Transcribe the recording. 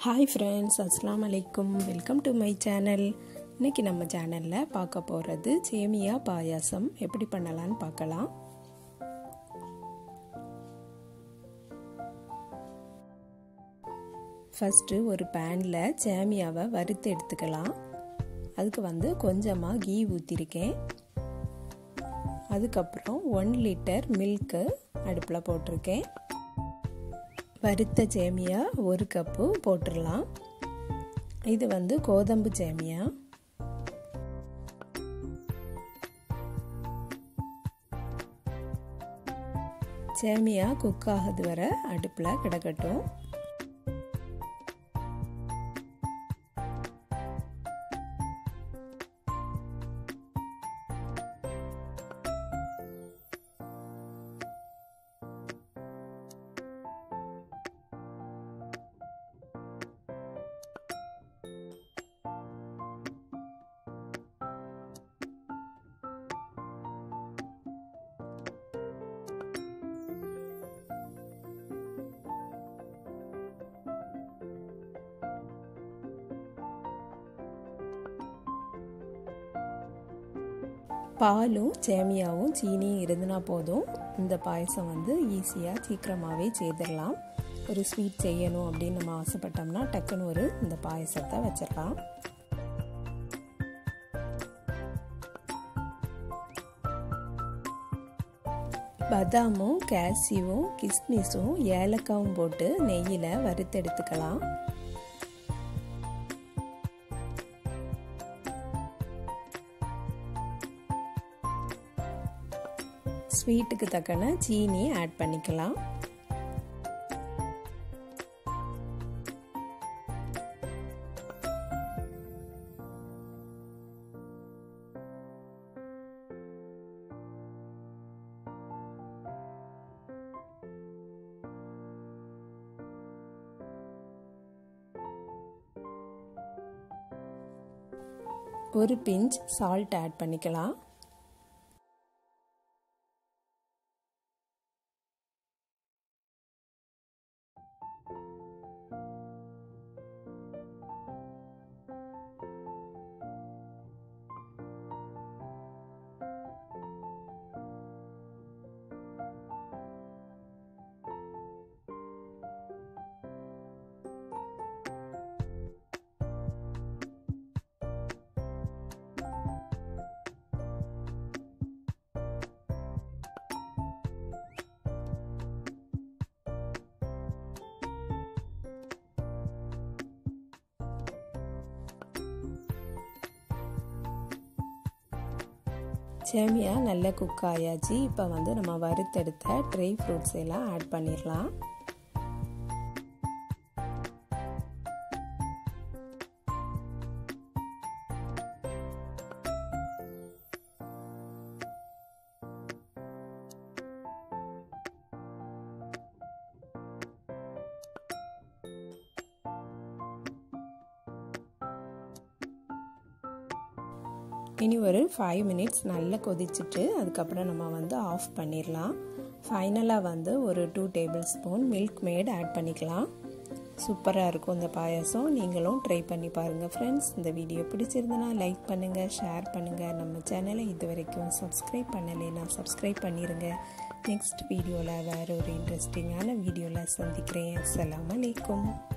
hi friends அஸ்லாம் அலைக்கும் welcome to my channel இன்றைக்கி நம்ம சேனலில் பார்க்க போகிறது சேமியா பாயாசம் எப்படி பண்ணலான்னு பார்க்கலாம் ஃபஸ்ட்டு ஒரு பேனில் சேமியாவை வறுத்து எடுத்துக்கலாம் அதுக்கு வந்து கொஞ்சமாக கீ ஊற்றிருக்கேன் அதுக்கப்புறம் ஒன் லிட்டர் மில்க்கு அடுப்பில் போட்டிருக்கேன் வறுத்த சேமியா ஒரு கப்பு போட்டுடலாம் இது வந்து கோதம்பு சேமியா சேமியா குக் ஆகுது வர அடுப்பில் கிடக்கட்டும் பாலும் சேமியாவும் சீனியும் இருந்துனா போதும் இந்த பாயசம் வந்து ஈஸியாக சீக்கிரமாகவே செய்திடலாம் ஒரு ஸ்வீட் செய்யணும் அப்படின்னு நம்ம ஆசைப்பட்டோம்னா டக்குன்னு ஒரு இந்த பாயசத்தை வச்சிடலாம் பதாமும் கேசியும் கிஸ்மிஸும் ஏலக்காவும் போட்டு நெய்யில் வறுத்தெடுத்துக்கலாம் ஸ்வீட்டுக்கு தக்கன சீனி ஆட் பண்ணிக்கலாம் ஒரு பிஞ்ச் சால்ட் ஆட் பண்ணிக்கலாம் சேமியா நல்ல குக் ஆயாச்சு இப்போ வந்து நம்ம வறுத்தெடுத்த ட்ரை ஃப்ரூட்ஸ் எல்லாம் ஆட் பண்ணிடலாம் இனி ஒரு ஃபைவ் மினிட்ஸ் நல்லா கொதிச்சுட்டு அதுக்கப்புறம் நம்ம வந்து ஆஃப் பண்ணிடலாம் ஃபைனலாக வந்து ஒரு two tablespoon Milkmaid add பண்ணிக்கலாம் சூப்பராக இருக்கும் இந்த பாயசம் நீங்களும் ட்ரை பண்ணி பாருங்கள் ஃப்ரெண்ட்ஸ் இந்த வீடியோ பிடிச்சிருந்தனா லைக் பண்ணுங்கள் ஷேர் பண்ணுங்கள் நம்ம சேனலை இது வரைக்கும் சப்ஸ்கிரைப் பண்ணலைன்னா சப்ஸ்கிரைப் பண்ணிடுங்க நெக்ஸ்ட் வீடியோவில் வேறு ஒரு இன்ட்ரெஸ்டிங்கான வீடியோவில் சந்திக்கிறேன் அஸ்லாம் அலைக்கும்